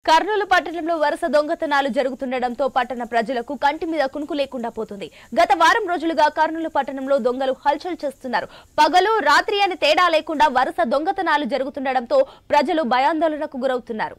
కర్నూలు పట్టణంలో వరుస దొంగతనాలు జరుగుతుండటంతో పట్టణ ప్రజలకు కంటి మీద కునుకు లేకుండా పోతుంది గత వారం రోజులుగా కర్నూలు పట్టణంలో దొంగలు హల్చల్ చేస్తున్నారు పగలు రాత్రి అని తేడా లేకుండా వరుస దొంగతనాలు జరుగుతుండటంతో ప్రజలు భయాందోళనకు గురవుతున్నారు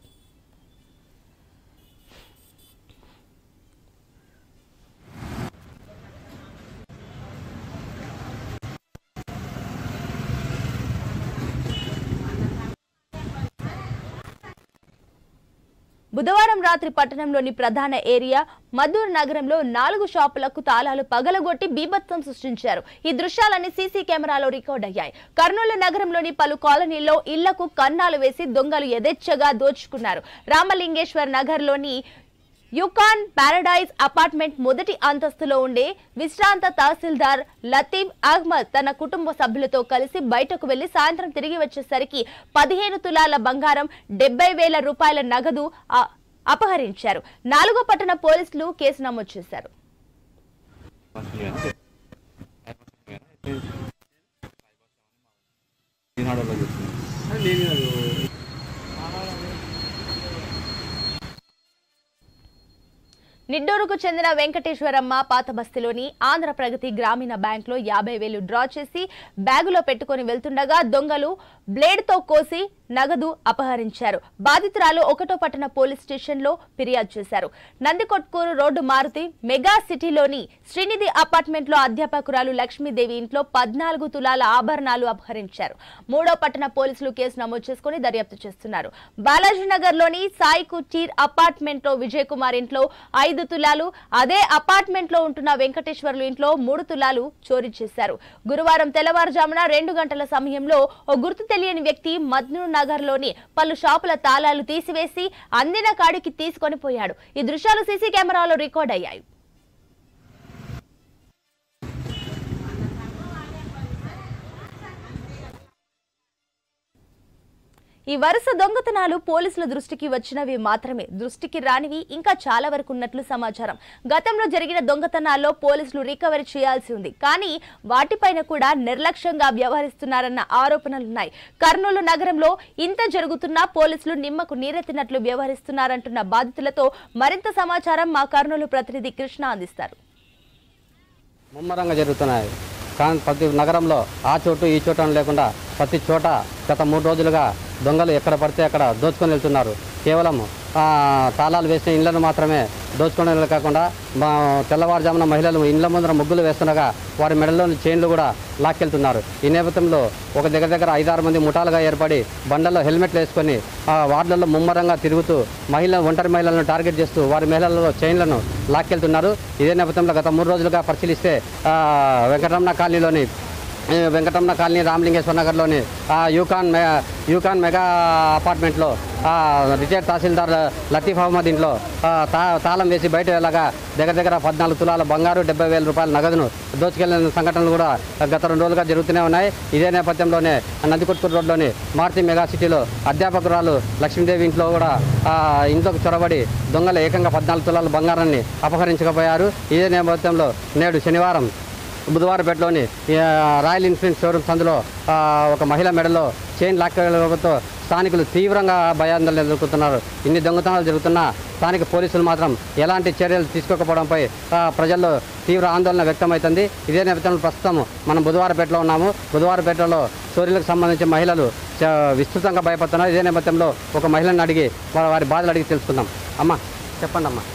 బుధవారం రాత్రి పట్టణంలోని ప్రధాన ఏరియా మద్దూరు నగరంలో నాలుగు షాపులకు తాళాలు పగలగొట్టి బీభత్సం సృష్టించారు ఈ దృశ్యాలన్నీ సీసీ కెమెరాలో రికార్డ్ అయ్యాయి కర్నూలు నగరంలోని పలు కాలనీల్లో ఇళ్లకు కన్నాలు వేసి దొంగలు యథేచ్ఛగా దోచుకున్నారు రామలింగేశ్వర్ నగర్లోని యుకాన్ పారడైజ్ అపార్ట్మెంట్ మొదటి అంతస్తులో ఉండే విశ్రాంత తహసీల్దార్ లతీఫ్ అహ్మద్ తన కుటుంబ సభ్యులతో కలిసి బయటకు వెళ్లి సాయంత్రం తిరిగి వచ్చేసరికి పదిహేను తులాల బంగారం డెబ్బై వేల రూపాయల నగదు ఆ- అపహరించారు నాలుగో పట్టణ పోలీసులు కేసు నమోదు చేశారు నిడ్డూరుకు చెందిన వెంకటేశ్వరమ్మ పాత బస్తీలోని ఆంధ్ర ప్రగతి గ్రామీణ బ్యాంక్ లో యాభై వేలు డ్రా చేసి బ్యాగులో పెట్టుకొని వెళ్తుండగా దొంగలు బ్లేడ్ తో కోసి నగదు అపహరించారు బాధితురాలు ఒకటో పట్టణ పోలీస్ స్టేషన్ లో ఫిర్యాదు చేశారు నందికొట్కూరు రోడ్డు మారుతి మెగా సిటీలోని శ్రీనిధి అపార్ట్మెంట్ లో అధ్యాపకురాలు లక్ష్మీదేవి ఇంట్లో పద్నాలుగు తులాల ఆభరణాలు అపహరించారు మూడో పట్టణ పోలీసులు కేసు నమోదు చేసుకుని దర్యాప్తు చేస్తున్నారు బాలాజీనగర్ లోని సాయి కుచీర్ అపార్ట్మెంట్ లో విజయ్ కుమార్ ఇంట్లో ఐదు తులాలు అదే అపార్ట్మెంట్ లో ఉంటున్న వెంకటేశ్వర్లు ఇంట్లో మూడు తులాలు చోరీ చేశారు గురువారం తెల్లవారుజామున రెండు గంటల సమయంలో ఓ గుర్తు తెలియని వ్యక్తి మద్నూర్ నగర్ లోని పలు షాపుల తాళాలు తీసివేసి అందిన కాడికి తీసుకొని పోయాడు ఈ దృశ్యాలు సీసీ కెమెరాలో రికార్డ్ అయ్యాయి ఈ వరుస దొంగతనాలు పోలీసుల దృష్టికి వచ్చినవి మాత్రమే దృష్టికి రానివి ఇంకా చాలా వరకు ఉన్నట్లు సమాచారం గతంలో జరిగిన దొంగతనాల్లో పోలీసులు రికవరీ చేయాల్సి ఉంది కానీ వాటిపైన కూడా నిర్లక్ష్యంగా వ్యవహరిస్తున్నారన్న ఆరోపణలున్నాయి కర్నూలు నగరంలో ఇంత జరుగుతున్నా పోలీసులు నిమ్మకు నీరెత్తినట్లు వ్యవహరిస్తున్నారంటున్న బాధితులతో మరింత సమాచారం మా కర్నూలు ప్రతినిధి కృష్ణ అందిస్తారు ముమ్మరంగా జరుగుతున్నాయి కానీ ప్రతి నగరంలో ఆ చోటు ఈ చోటు అని లేకుండా ప్రతి చోట గత మూడు రోజులుగా దొంగలు ఎక్కడ పడితే అక్కడ దోచుకొని వెళ్తున్నారు కేవలం ఆ, తాళాలు వేసిన ఇళ్లను మాత్రమే దోచుకొని వెళ్ళ కాకుండా మా తెల్లవారుజామున మహిళలు ఇండ్ల ముందర ముగ్గులు వేస్తుండగా వారి మెడలోని చైన్లు కూడా లాక్కెళ్తున్నారు ఈ నేపథ్యంలో ఒక దగ్గర దగ్గర ఐదారు మంది ముఠాలుగా ఏర్పడి బండల్లో హెల్మెట్లు వేసుకొని ఆ వార్డులలో ముమ్మరంగా తిరుగుతూ మహిళ ఒంటరి మహిళలను టార్గెట్ చేస్తూ వారి మహిళలలో చైన్లను లాక్కెళ్తున్నారు ఇదే నేపథ్యంలో గత మూడు రోజులుగా పరిశీలిస్తే ఆ, వెంకటరమణ కాలనీలోని ఈ వెంకటరమణ కాలనీ రామలింగేశ్వర నగర్లోని ఆ, యూకాన్ మె యూకాన్ మెగా అపార్ట్మెంట్లో ఆ, రిటైర్డ్ తహసీల్దార్ లతీఫ్ అహ్మద్ ఇంట్లో ఆ, తా తాళం వేసి బయట వెళ్ళగా దగ్గర దగ్గర పద్నాలుగు తులాల బంగారు డెబ్బై వేల రూపాయల నగదును దోచుకెళ్లిన సంఘటనలు కూడా గత రెండు రోజులుగా జరుగుతూనే ఉన్నాయి ఇదే నేపథ్యంలోనే నందికొట్కూరు రోడ్లోని మారుతి మెగా సిటీలో అధ్యాపకురాలు లక్ష్మీదేవి ఇంట్లో కూడా ఆ, ఇంట్లోకి చొరబడి దొంగలు ఏకంగా పద్నాలుగు తులాల బంగారాన్ని అపహరించకపోయారు ఇదే నేపథ్యంలో నేడు శనివారం బుధవారపేటలోని ఆ, రాయల్ ఎన్ఫీల్డ్ షోరూమ్ సందులో ఆ, ఒక మహిళ మెడలో చైన్ లాక్కపోతే స్థానికులు తీవ్రంగా భయాందోళన ఎదుర్కొంటున్నారు ఇన్ని దొంగతనాలు జరుగుతున్నా స్థానిక పోలీసులు మాత్రం ఎలాంటి చర్యలు తీసుకోకపోవడంపై ఆ, ప్రజల్లో తీవ్ర ఆందోళన వ్యక్తమవుతుంది ఇదే నేపథ్యంలో ప్రస్తుతం మనం బుధవారపేటలో ఉన్నాము బుధవారపేటలో చోరీలకు సంబంధించి మహిళలు చ- విస్తృతంగా భయపడుతున్నారు ఇదే నేపథ్యంలో ఒక మహిళను అడిగి వారి వారి బాధలు అడిగి తెలుసుకుందాం అమ్మా చెప్పండి అమ్మా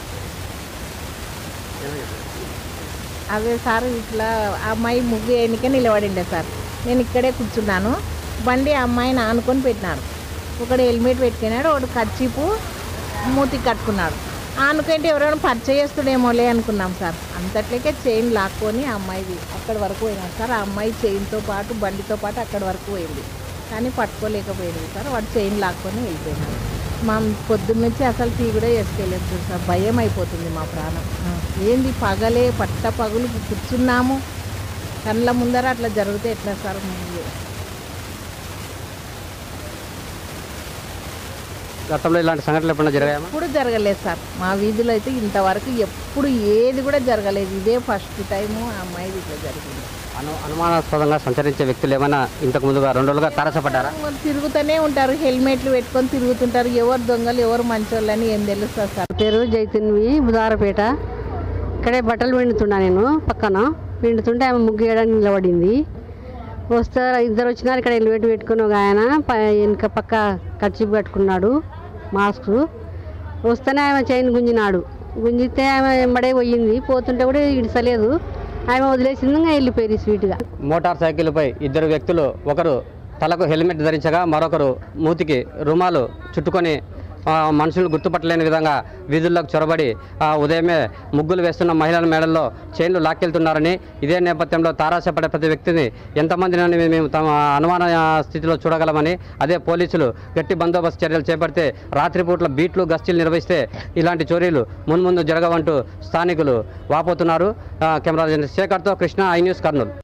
అదే సార్ ఇట్లా ఆ అమ్మాయి ముగ్గు వేయనికే నిలబడిండే సార్ నేను ఇక్కడే కూర్చున్నాను బండి ఆ అమ్మాయిని ఆనుకొని పెట్టినాడు ఒకడు హెల్మెట్ పెట్టుకున్నాడు ఒకడు కచ్చిపు మూతి కట్టుకున్నాడు ఆనుకుంటే ఎవరైనా పరిచయం చేస్తుడేమోలే అనుకున్నాం సార్ అంతట్లకే చైన్ లాక్కొని ఆ అమ్మాయిది అక్కడి వరకు పోయినాడు సార్ ఆ అమ్మాయి చైన్తో పాటు బండితో పాటు అక్కడి వరకు పోయింది కానీ పట్టుకోలేకపోయింది సార్ వాడు చైన్ లాక్కొని వెళ్ళిపోయినాడు మా పొద్దున్న నుంచి అసలు టీ కూడా వేసుకెళ్ళలేదు చూడు సార్ భయం అయిపోతుంది మా ప్రాణం ఆ, ఏంది పగలే పట్ట పగులు కూర్చున్నాము కళ్ళ ముందర అట్లా జరిగితే ఎట్లా సార్ గతంలో ఇలాంటి సంఘటనలు ఎప్పుడైనా జరిగాయమ్మా ఎప్పుడు జరగలేదు సార్ మా వీధిలో అయితే ఇంతవరకు ఎప్పుడు ఏది కూడా జరగలేదు ఇదే ఫస్ట్ టైము ఆ అమ్మాయి ఇట్లా జరిగింది అను అనుమానాస్పదంగా సంచరించే వ్యక్తులు ఏమైనా ఇంతకు ముందుగా రెండు రోజులుగా తారసపడ్డారా వాళ్ళు తిరుగుతూనే ఉంటారు హెల్మెట్లు పెట్టుకొని తిరుగుతుంటారు ఎవరు దొంగలు ఎవరు మంచోళ్ళని ఏం తెలుస్తుంది సార్ పేరు జైతున్వి బుధారపేట ఇక్కడే బట్టలు పిండుతున్నా నేను పక్కన పిండుతుంటే ఆమె ముగ్గు వేయడానికి నిలబడింది వస్తే ఇద్దరు వచ్చినారు ఇక్కడ హెల్మెట్ పెట్టుకుని ఒక ఆయన ప- వెనక పక్క కర్చీప్ కట్టుకున్నాడు మాస్క్ వస్తేనే ఆమె చైన్ గుంజినాడు గుంజితే ఆమె ఎంబడే పోయింది పోతుంటే కూడా ఇడిసలేదు ఆమె వదిలేసింది ఇంకా వెళ్ళిపోయి స్వీట్గా మోటార్ సైకిల్పై ఇద్దరు వ్యక్తులు ఒకరు తలకు హెల్మెట్ ధరించగా మరొకరు మూతికి రుమాలు చుట్టుకొని ఆ, మనుషులు గుర్తుపట్టలేని విధంగా వీధుల్లోకి చొరబడి ఆ, ఉదయమే ముగ్గులు వేస్తున్న మహిళల మేడల్లో చైన్లు లాక్కెళ్తున్నారని ఇదే నేపథ్యంలో తారాశపడే ప్రతి వ్యక్తిని ఎంతమందిని మేము తమ అనుమాన స్థితిలో చూడగలమని అదే పోలీసులు గట్టి బందోబస్తు చర్యలు చేపడితే రాత్రిపూట్ల బీట్లు గస్తీలు నిర్వహిస్తే ఇలాంటి చోరీలు మున్ముందు జరగవంటూ స్థానికులు వాపోతున్నారు ఆ, కెమెరా జర్నలిస్ట్ శేఖర్తో కృష్ణ ఐ న్యూస్ కర్నూలు